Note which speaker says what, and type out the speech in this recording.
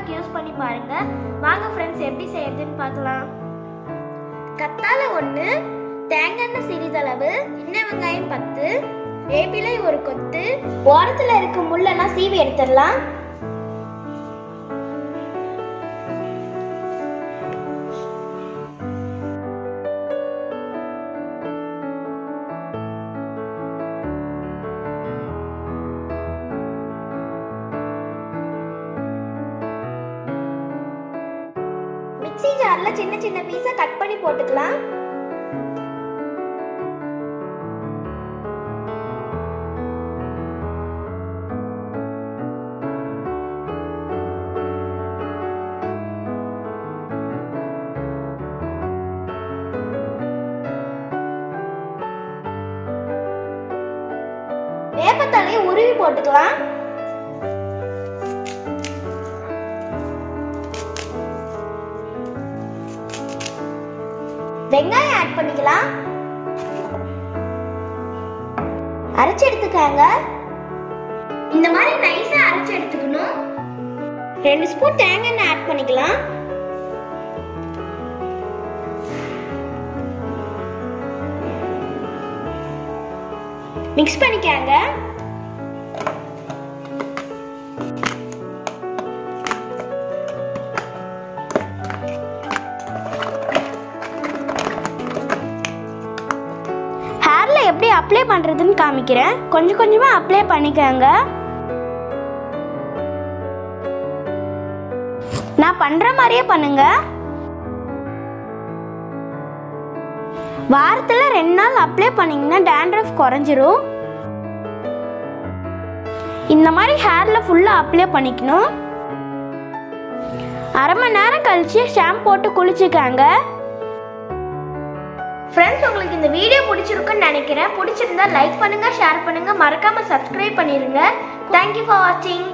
Speaker 1: bag use பண்ணி பாருங்க வாங்க ஃப்ரெண்ட்ஸ் எப்படி செய்யறதுன்னு பார்க்கலாம் கத்தாழை ஒன்று தேங்காய் எண்ணெய் சிறிதளவு சின்ன வெங்காயம் பத்து வேப்பிலை ஒரு கொத்து ஓரத்தில் இருக்க முள்ளெல்லாம் சீவி எடுத்துடலாம் மிக்ஸி ஜார்ல சின்ன சின்ன பீஸா கட் பண்ணி போட்டுக்கலாம் வேப்பத்தலையை உருவி போட்டுக்கலாம் வெங்காயம் ஆட் பண்ணிக்கலாம் அரைச்சு எடுத்துக்காங்க இந்த மாதிரி நைஸா அரைச்சு எடுத்துக்கணும் ரெண்டு ஸ்பூன் தேங்காய் எண்ணெய் ஆட் பண்ணிக்கலாம் மிக்ஸ் பண்ணிக்காங்க ஹேர்ல எப்படி அப்ளை பண்றதுன்னு காமிக்கிறேன் கொஞ்சம் கொஞ்சமா அப்ளை பண்ணிக்கோங்க நான் பண்ற மாதிரியே பண்ணுங்க வாரத்துல ரெண்டு நாள் அப்ளை பண்ணீங்கன்னா டேண்ட்ரஃப் குறைஞ்சிரும் இந்த மாதிரி ஹேர்ல ஃபுல்லா அப்ளை பண்ணிக்கணும் அரை மணி நேரம் கழிச்சு ஷாம்பு போட்டு குளிச்சுக்காங்க ஃப்ரெண்ட்ஸ் உங்களுக்கு இந்த வீடியோ பிடிச்சிருக்குன்னு நினைக்கிறேன் பிடிச்சிருந்தா லைக் பண்ணுங்க ஷேர் பண்ணுங்க மறக்காம சப்ஸ்கிரைப் பண்ணிருங்க தேங்க்யூ ஃபார் வாட்சிங்